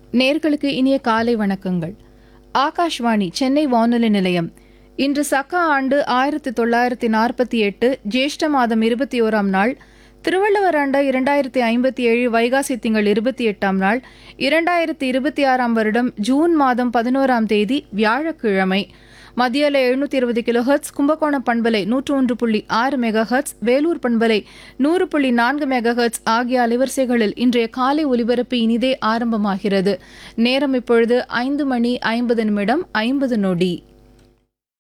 நேர்களுக்கு இனிய காலை வணக்கங்கள் ஆகாஷ்வாணி சென்னை வானொலி நிலையம் இன்று சக்கா ஆண்டு ஆயிரத்தி தொள்ளாயிரத்தி நாற்பத்தி எட்டு ஜேஷ்ட மாதம் இருபத்தி ஓராம் நாள் திருவள்ளுவர் ஆண்டு இரண்டாயிரத்தி ஐம்பத்தி ஏழு வைகாசி திங்கள் இருபத்தி எட்டாம் நாள் இரண்டாயிரத்தி இருபத்தி ஆறாம் வருடம் ஜூன் மாதம் பதினோராம் தேதி வியாழக்கிழமை மத்தியல எழுநூத்தி இருபது கிலோஹெர்ட்ஸ் கும்பகோணம் பண்பலை நூற்று ஒன்று புள்ளி ஆறு மெகாஹெர்ட்ஸ் வேலூர் பண்பலை நூறு புள்ளி நான்கு மெகாஹெர்ட்ஸ் ஆகிய அலைவரிசைகளில் இன்றைய காலை ஒலிபரப்பு இனிதே ஆரம்பமாகிறது நேரம் இப்பொழுது ஐந்து மணி ஐம்பது நிமிடம் ஐம்பது நொடி